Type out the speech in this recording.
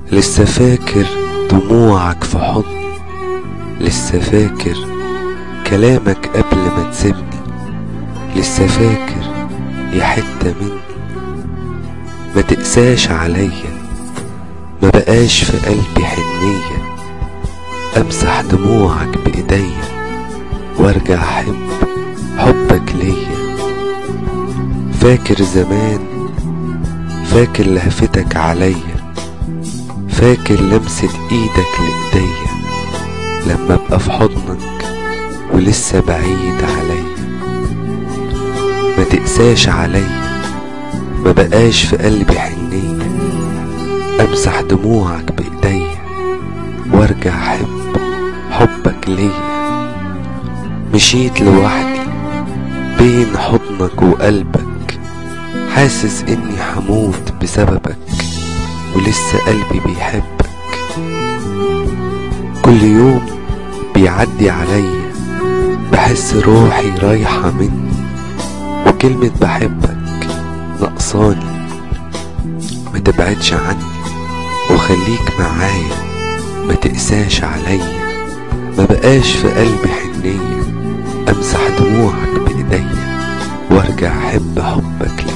لسه فاكر دموعك في حضني لسه فاكر كلامك قبل ما تسيبني لسه فاكر يا حتة مني ما تقساش عليا ما بقاش في قلبي حنية امسح دموعك بايديا وارجع احب حبك ليا فاكر زمان فاكر لهفتك عليا فاكر لمسة ايدك لايديا لما ابقى في حضنك ولسه بعيد عليا ما تقساش عليا ما بقاش في قلبي حنية امسح دموعك بايديا وارجع احب حبك ليا مشيت لوحدي بين حضنك وقلبك حاسس اني حموت بسببك ولسه قلبي بيحبك كل يوم بيعدي عليا بحس روحي رايحة مني وكلمة بحبك نقصاني ما تبعدش عني وخليك معايا ما تقساش عليا ما بقاش في قلبي حنية امسح دموعك بايديا وارجع احب حبك